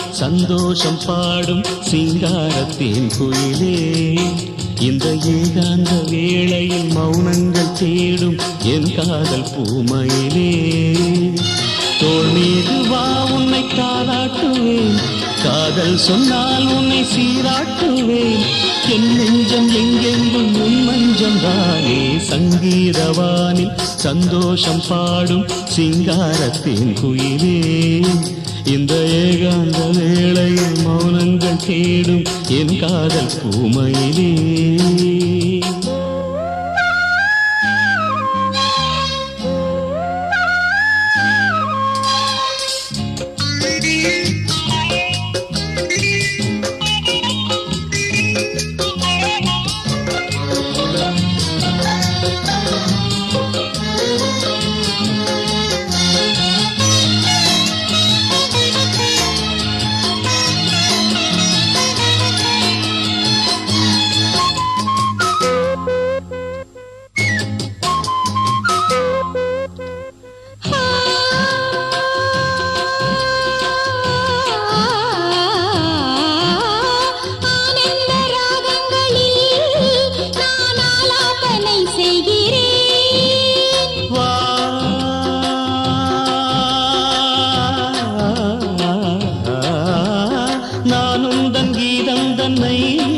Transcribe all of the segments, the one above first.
சந்தோஷம் பாடும் சிங்காரத்தேன் குயிலே இந்த ஏகாந்த வேளையில் மௌனங்கள் தேடும் என் காதல் பூமையிலே தோள் மீது வா உன்னை தாளாட்டுவேன் காதல் சொன்னால் உன்னை சீராட்டுவேன் என் நெஞ்சம் எங்கெங்கும் உன் மஞ்சம் தானே சங்கீதவானில் சந்தோஷம் பாடும் சிங்காரத்தின் குயிலே இந்த ஏகாந்த வேளையில் மௌனங்கள் தேடும் என் காதல் பூமையிலே ஆனந்த ராகங்களில் நான் ஆலாபனை செய்கிறேன் வா நானும் தன் கீதம் தன்னை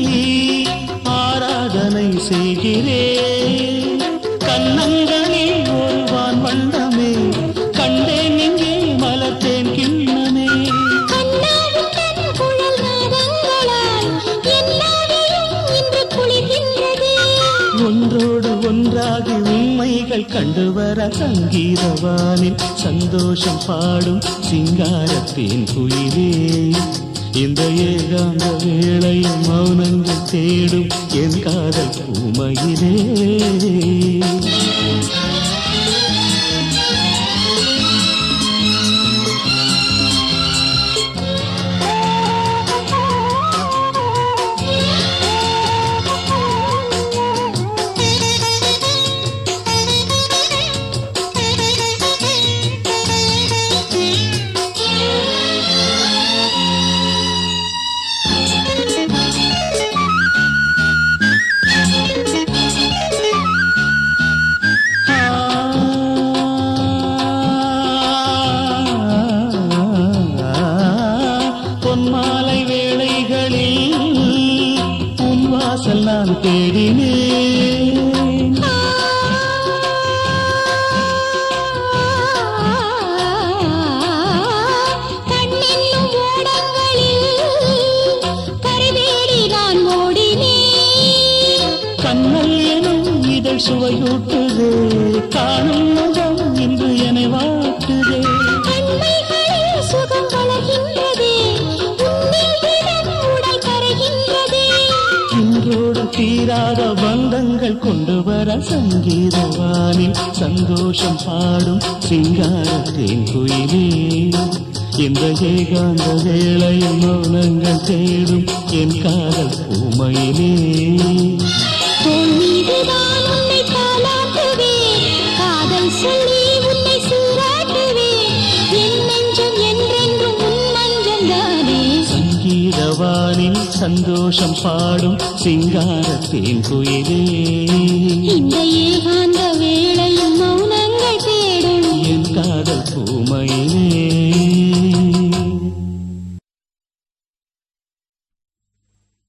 ஆராதனை செய்கிறேன் கண்ணங்களில் ஒரு வான் வண்ணமே கண்டேன் இங்கே மலர்த்தேன் கிண்ணமே கண்ணாவும் தன் குழல் நாதங்களால் என் நாவிலும் இன்று குளிர்கின்றது ஒன்றோடு ஒன்றாகி உண்மைகள் கண்டு வர சங்கீதவானில் சந்தோஷம் பாடும் சிங்காரத்தேன் குயிலே இந்த ஏகாந்த வேளையில் மௌனங்கள் தேடும் என் காதல் பூமையிலே பொன்மாலை வேளைகளில் உன் வாசல் நான் தேடினேன் கண்ணென்னும் ஓடங்களில் கரைவேடி நான் ஓடினேன் கண்ணல் எனும் இதழ் சுவையூட்டுதே காணும் முகம் இன்று என்னை வாட்டுதே கண்மைகளில் சுகம் வளர்கின்றதே உன்னில் தினம் உடல் கரைகின்றதே இன்றோடு தீராத பந்தங்கள் கொண்டு வர சங்கீதவானில் சந்தோஷம் பாடும் சிங்காரத்தேன் குயிலே இந்த ஏகாந்த வேளையில் மௌனங்கள் தேடும் என் காதல் பூமையிலே தோள் மீதுதான் உன்னை தாலாட்டுவேன் காதல் சொல்லி உன்னை சீராட்டுவேன் என் நெஞ்சம் என்றென்றும் உன் மஞ்சம் தானே சங்கீதவானில் சந்தோஷம் பாடும் சிங்காரத்தேன் குயிலே இந்த ஏகாந்த வேளை